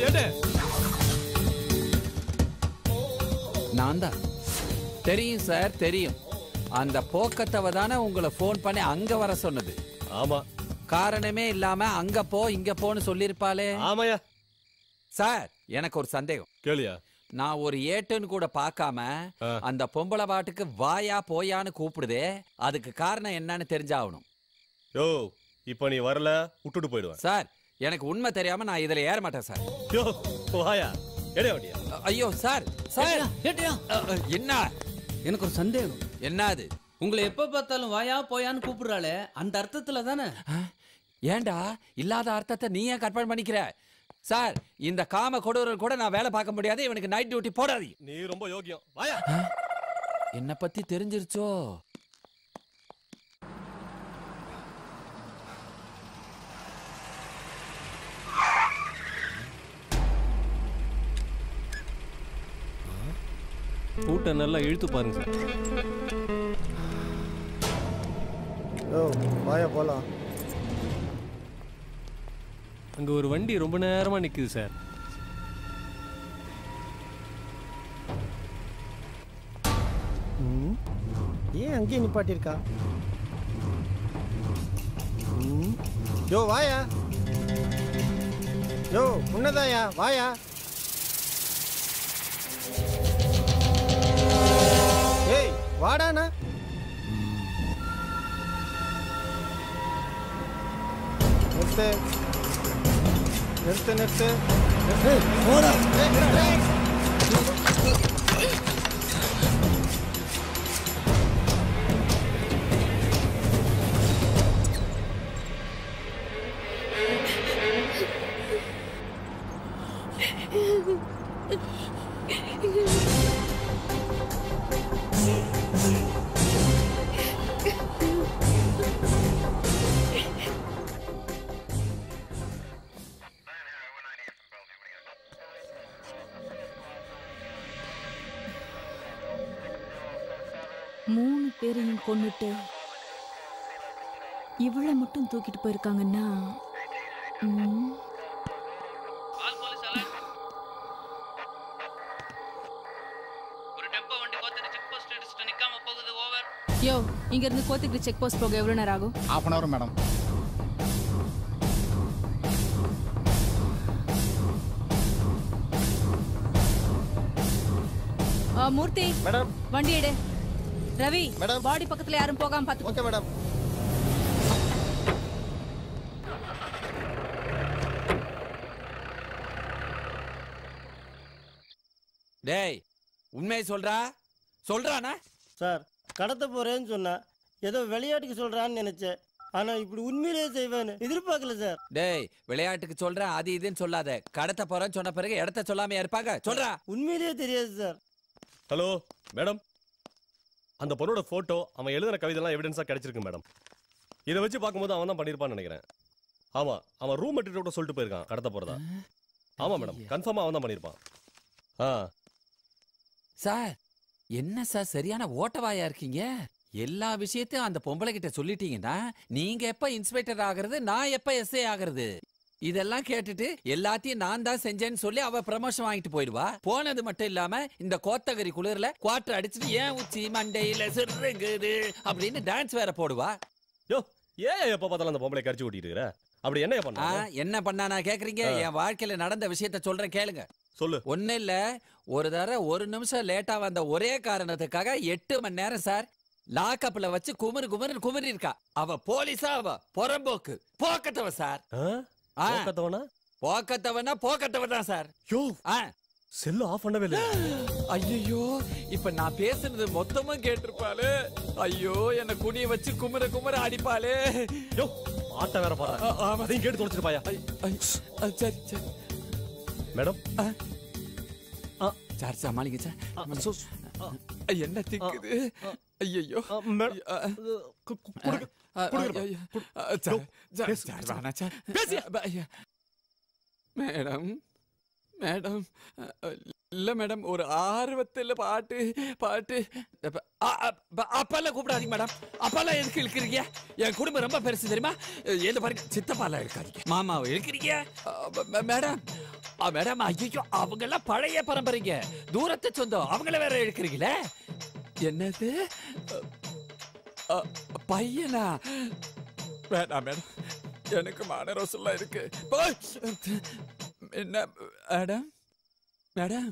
எடு நான் தான் தெரியும் சார் தெரியும் அந்த போக்கத்தவ தானே உங்களை ஃபோன் பண்ணி அங்க வர சொன்னது ஆமா காரணமே இல்லாம அங்க போ இங்க போன்னு சொல்லிருப்பாளே ஆமாயா சார் எனக்கு ஒரு சந்தேகம் கேளியா நான் ஒரு ஏட்டுன்னு கூட பார்க்காம ஆ. அந்த பொம்பளை பாட்டுக்கு வாயா போயான்னு கூப்பிடுதே அதுக்கு காரணம் என்னன்னு தெரிஞ்சாகணும் யோ இப்போ நீ வரல விட்டுட்டு போயிடுவேன் சார் எனக்கு உண்மை தெரியாம நான் இதுல ஏற மாட்டேன் சார் யோ வாயா எடைய வண்டியா அ- ஐயோ சார் சார் ஏட்டியா அ, அ, என்ன எனக்கு ஒரு சந்தேகம் என்ன அது உங்களை எப்ப பார்த்தாலும் வாயா போயான்னு கூப்பிடுறாளே அந்த அர்த்தத்துல தானே ஆ? ஏன்டா இல்லாத அர்த்தத்தை நீ ஏன் கற்பனை பண்ணிக்கிற சார் இந்த காம கொடூரர் கூட நான் வேலை பார்க்க முடியாது இவனுக்கு நைட் டியூட்டி போடாது நீ ரொம்ப யோக்கியம் வாயா என்ன பத்தி தெரிஞ்சிருச்சோ பூட்டை நல்லா இழுத்து பாருங்க சார் ஓ வாயா போலாம் அங்க ஒரு வண்டி ரொம்ப நேரமா நிக்குது சார் ம். ஏன் அங்கேயே நிப்பாட்டியிருக்கா ம். யோ வாயா யோ உன்னதாயா வாயா ஏய் வாடாண்ணா நிறுத்து நிறுத்து நிறுத்து ஏய், நிறுத்து. மூணு பேரையும் கொன்னுட்டு இவளை மட்டும் தூக்கிட்டு போயிருக்காங்கன்னா ம், ஒரு டெம்போ வண்டி பார்த்துட்டு செக் போஸ்ட் அடிச்சுட்டு நிக்காம போகுது ஓவர் யோ இங்க இருந்து கோத்தகிரி செக் போஸ்ட் போக எவ்வளவு நேரம் ஆகும் ஹாஃப் அன் அவர் மேடம் ஆ, மூர்த்தி மேடம் வண்டி எடு ரவி மேடம். பாடி பக்கத்துல யாரும் போகாம பாத்து ஓகே மேடம் டேய் உண்மையை சொல்றா சொல்றானா சார் கடத்த போறேன்னு சொன்னா ஏதோ விளையாட்டுக்கு சொல்றான்னு நினைச்சேன் ஆனா இப்படி உண்மையிலேயே செய்வேன்னு எதிர்பார்க்கல சார் டேய் விளையாட்டுக்கு சொல்றேன் அது இதுன்னு சொல்லாத கடத்த போறேன்னு சொன்ன பிறகு இடத்த சொல்லாம இருப்பாங்க சொல்றா உண்மையிலேயே தெரியாது சார் ஹலோ மேடம் அந்த பொண்ணோட போட்டோ அவன் எழுதின கவிதைலாம் எவிடன்ஸா கிடைச்சிருக்கு மேடம் இதை வச்சு பார்க்கும்போது அவன் தான் பண்ணியிருப்பான்னு நினைக்கிறேன் ஆமா அவன் ரூம் மெட்டீரியல் கூட சொல்லிட்டு போயிருக்கான் கடத்த போறதா ஆமா மேடம் கன்ஃபார்மா அவன் தான் பண்ணியிருப்பான் ஆ சார் என்ன சார் சரியான ஓட்டவாயா இருக்கீங்க எல்லா விஷயத்தையும் அந்த பொம்பளை கிட்ட சொல்லிட்டீங்கன்னா நீங்க எப்ப இன்ஸ்பெக்டர் ஆகுறது நான் எப்ப எஸ்ஐ ஆகுறது இதெல்லாம் கேட்டுட்டு எல்லாத்தையும் நான் தான் செஞ்சேன்னு சொல்லி அவ ப்ரமோஷன் வாங்கிட்டு போயிடுவா போனது மட்டும் இல்லாம இந்த கோத்தகிரி குளிர்ல குவாட்டர் அடிச்சுட்டு ஏன் உச்சி மண்டையில சிறுங்குது அப்படின்னு டான்ஸ் வேற போடுவா யோ ஏன் எப்ப பார்த்தாலும் அந்த பொம்பளை கடிச்சு ஓட்டிட்டு இருக்கிற அப்படி என்ன ஆ, பண்ணா என்ன பண்ணா நான் கேக்குறீங்க ஆ. என் வாழ்க்கையில நடந்த விஷயத்த சொல்றேன் கேளுங்க சொல்லு ஒண்ணு இல்ல ஒரு தடவை ஒரு நிமிஷம் லேட்டா வந்த ஒரே காரணத்துக்காக எட்டு மணி நேரம் சார் லாக்கப்ல வச்சு குமுறு குமுறு குமுறி இருக்கா அவ போலீஸா அவ புறம்போக்கு போக்கத்தவ சார் ஆ? ஆ, போக்கத்தவனா போக்கத்தவனா போக்கத்தவ தான் சார் யோ ஆ, செல்லு ஆஃப் பண்ணவே இல்லை ஐயோ இப்ப நான் பேசுனது மொத்தமும் கேட்டிருப்பாளே ஐயோ என்ன குனிய வச்சு குமுற குமுற அடிப்பாளே யோ ஆட்ட வேற பாரு ஆ, ஆமா. அதையும் கேட்டு தொலைச்சிருப்பாயா ஐ, ஐ, ஆ, சரி சரி மேடம் சார் சமாளிங்க சார் சு- என்ன திக்குது ஐயோ ஆ, மேடம் கு- கு- கொடுங்க. கொடுங்க. மேடம் மேடம் இல்ல மேடம் ஒரு ஆர்வத்தில் பாட்டு பாட்டு அப்ப- அ- அ- அப்பாலாம் கூப்பிடாதீங்க மேடம் அப்பாலாம் எதுக்கு இழுக்கிறீங்க என் குடும்பம் ரொம்ப பெருசு தெரியுமா எது பாருங்க சித்தப்பாலாம் இருக்காதீங்க மாமாவை இழுக்கிறீங்க அ, மேடம் மேடம் ஐயோ அவங்க எல்லாம் பழைய பரம்பரைங்க தூரத்து சொந்தம் அவங்கள வேற எடுக்கிறீங்களே என்னது அ, பையனா வேணாம் மேடம் எனக்கு மானரோசெல்லாம் இருக்கு போய். என்ன மேடம் மேடம்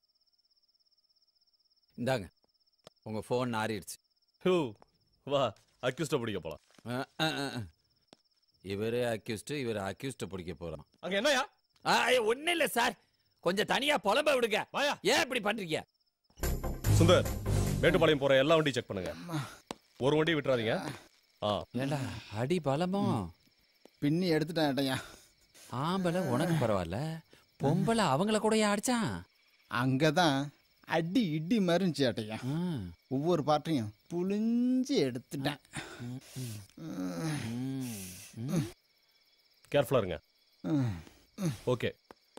இந்தாங்க உங்க ஃபோன் நாறிடுச்சு ஹூ வா அக்யூஸ்ட பிடிக்க போலாம் அ, அ, அ, அ. இவரே அக்யூஸ்ட் இவர் அக்யூஸ்ட பிடிக்க போறோம் அங்க என்னயா ஒன்னும் இல்ல சார் கொஞ்சம் தனியா புலம்ப விடுங்க வாயா ஏன் இப்படி பண்றீங்க சுந்தர் மேட்டுப்பாளையம் போற எல்லா வண்டியும் செக் பண்ணுங்க ஒரு வண்டி விட்டுறாதீங்க ஆ ஏண்டா அடி பலமோ பின்னி எடுத்துட்டேன் ஏட்டையா ஆம்பளை உனக்கு பரவாயில்ல பொம்பளை அவங்கள கூட அடிச்சான் அங்கதான் அடி இடி மாதிரி இருந்துச்சு ஏட்டையா ஆ. ஒவ்வொரு பாட்டையும் புழிஞ்சு எடுத்துட்டேன் ம். கேர்ஃபுல்லா இருங்க ம். ஓகே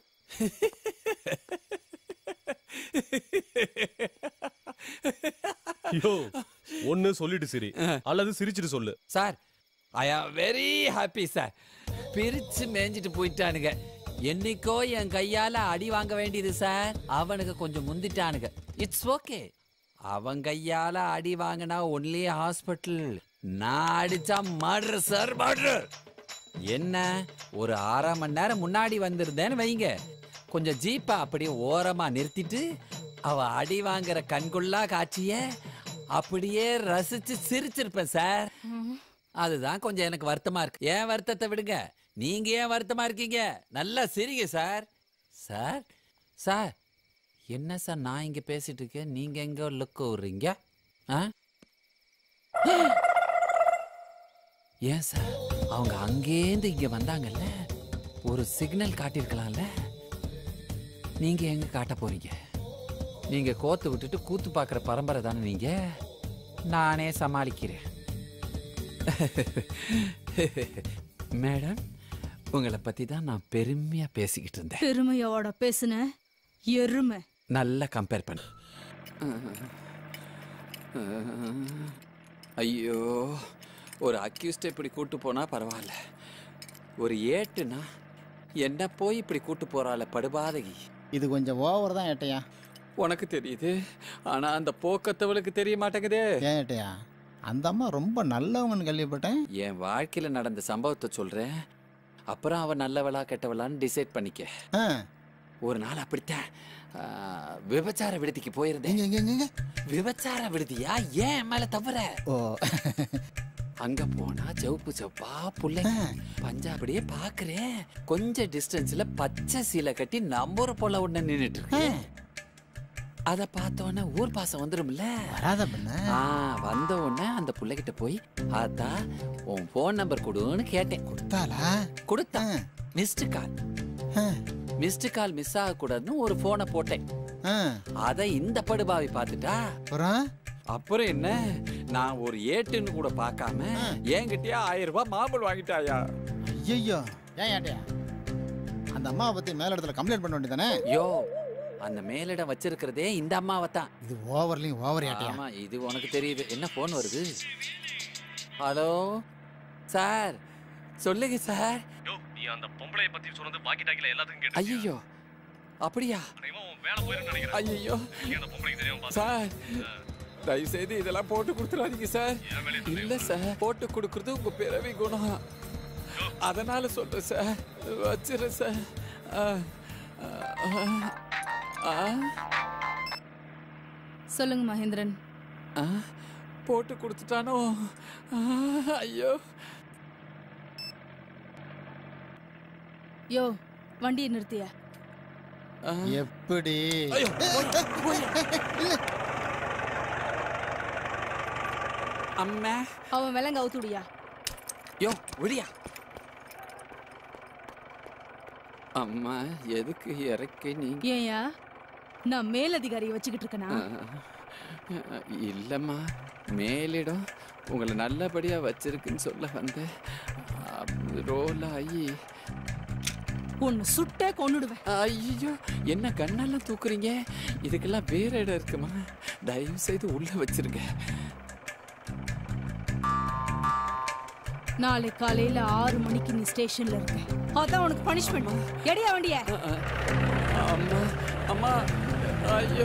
யோ ஒன்னு சொல்லிட்டு சிரி அல்லது சிரிச்சிட்டு சொல்லு sir I am very happy sir பிரிச்சு மேய்ஞ்சிட்டு போயிட்டானுங்க என்னைக்கோ என் கையால அடி வாங்க வேண்டியது சார் அவனுக்கு கொஞ்சம் முந்திட்டானுங்க இட்ஸ் ஓகே அவன் கையால அடி வாங்கினா ஒன்லி ஹாஸ்பிட்டல் நான் அடிச்சா மர்டர் சார் மர்டர் என்ன ஒரு அரை மணி நேரம் முன்னாடி வந்திருந்தேன்னு வைங்க கொஞ்சம் ஜீப்பை அப்படியே ஓரமா நிறுத்திட்டு அவ அடி வாங்குற கண்கொள்ளா காட்சிய அப்படியே ரசிச்சு சிரிச்சிருப்பேன் சார் அதுதான் கொஞ்சம் எனக்கு வருத்தமா இருக்கு ஏன் வருத்தத்தை விடுங்க நீங்க ஏன் வருத்தமா இருக்கீங்க நல்லா சிரிங்க சார் சார் சார் என்ன சார் நான் இங்க பேசிட்டு இருக்கேன் நீங்க எங்க லுக் விடுறீங்க ஆ? ஏன் சார் அவங்க அங்கேருந்து இங்க வந்தாங்கல்ல ஒரு சிக்னல் காட்டியிருக்கலாம்ல நீங்க எங்க காட்ட போறீங்க நீங்க கோத்து விட்டுட்டு கூத்து பார்க்குற பரம்பரை தானே நீங்க நானே சமாளிக்கிறேன் மேடம் உங்களை பத்தி தான் நான் பெருமையா பேசிக்கிட்டு இருந்தேன் பெருமையோட பேசுன எருமை நல்லா கம்பேர் பண்ணு ஐயோ ஒரு அக்யூஸ்ட் இப்படி கூட்டு போனா பரவாயில்ல ஒரு ஏட்டுனா என்ன போய் இப்படி கூட்டு போறாள படுபாதகி இது கொஞ்சம் ஓவர் தான் ஏட்டையா உனக்கு தெரியுது ஆனா அந்த போக்கத்தவளுக்கு தெரிய மாட்டேங்குதே ஏன் ஏட்டையா அந்த அம்மா ரொம்ப நல்லவங்கன்னு கேள்விப்பட்டேன் என் வாழ்க்கையில நடந்த சம்பவத்தை சொல்றேன் அப்புறம் அவ நல்லவளா கெட்டவளான்னு டிசைட் பண்ணிக்க ஆ ஒரு நாள் அப்படித்தான் ஆ, விபச்சார விடுதிக்கு போயிருந்தேன் எங்க எங்க எங்க, எங்க விபச்சார விடுதியா ஏன் என் மேல தவற ஓ அங்க போனா செவப்பு செவப்பா புள்ளைங்க பஞ்சாபடியே பாக்குறேன் கொஞ்சம் டிஸ்டன்ஸ்ல பச்சை சீலை கட்டி நம்பூர போல ஒண்ணு நின்னுட்டு இருக்கு அத பார்த்த உடனே ஊர் பாசம் வந்துரும்ல வராத பண்ண ஆ வந்த உடனே அந்த புள்ளைகிட்ட போய் ஆத்தா உன் ஃபோன் நம்பர் கொடுன்னு கேட்டேன் கொடுத்தாளா கொடுத்தா மிஸ்டு கால் ஆ, மிஸ்டு கால் மிஸ் ஆகக்கூடாதுன்னு ஒரு போனை போட்டேன் ஆ, அத இந்த படுபாவி பார்த்துட்டா அப்புறம் அப்புறம் என்ன நான் ஒரு ஏட்டுன்னு கூட பார்க்காம என்கிட்டயே ஆயிரம் ரூபாய் மாம்பழம் வாங்கிட்டாயா ஐயோ ஏன் ஏட்டையா அந்த அம்மாவை பத்தி மேல இடத்துல கம்ப்ளைண்ட் பண்ண வேண்டியதானே யோ அந்த மேலிடம் வச்சிருக்கிறதே இந்த அம்மாவை தான் இது ஓவர்லையும் ஓவர் ஏட்டையா ஆமா இது உனக்கு தெரியுது என்ன போன் வருது ஹலோ சார் சொல்லுங்க சார் யோ நீ அந்த பொம்பளைய பத்தி சொன்னது வாக்கி டாக்கில எல்லாத்துக்கும் ஐயோ அப்படியா உன் வேலை போயிருன்னு நினைக்கிறேன் ஐயோ அந்த பொம்பளைக்கு தெரியாம சார் தயவு செய்து இதெல்லாம் போட்டு கொடுத்துடாதீங்க சார் இல்ல சார் போட்டு கொடுக்கறது உங்க பிறவி குணம் அதனால சொல்றேன் சார் வச்சிருறேன் சார் ஆ, ஆ, ஆ, சொல்லுங்க மகேந்திரன் ஆ, போட்டு கொடுத்துட்டானோ ஆ, ஐயோ யோ வண்டியை நிறுத்தியா ஆ, எப்படி ஐயோ, அம்மா அவன் விலங்க அவுத்துடியா யோ விடியா அம்மா எதுக்கு இறக்கி நீங்க ஏயா நான் மேலதிகாரியை வச்சுக்கிட்டு இருக்கனா அஹ், இல்லம்மா மேலிடம் உங்களை நல்லபடியா வச்சிருக்குன்னு சொல்ல வந்தேன் ரோல் ஆகி ஒன்னு சுட்டே கொன்னுடுவேன் ஐயோ என்ன கண்ணெல்லாம் தூக்குறீங்க இதுக்கெல்லாம் வேற இடம் இருக்குமா தயவு செய்து உள்ள வச்சிருங்க நாளை காலையில ஆறு மணிக்கு நீ ஸ்டேஷன்ல இருக்க அதான் உனக்கு பனிஷ்மெண்ட் எடியா வண்டிய அம்மா அம்மா ஐயோ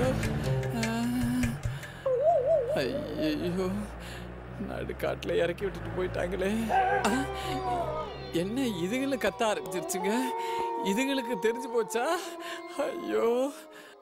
ஐயோ நடுக்காட்டில் இறக்கி விட்டுட்டு போயிட்டாங்களே ஆ, என்ன இதுங்களும் கத்த ஆரம்பிச்சிருச்சுங்க இதுங்களுக்கு தெரிஞ்சு போச்சா ஐயோ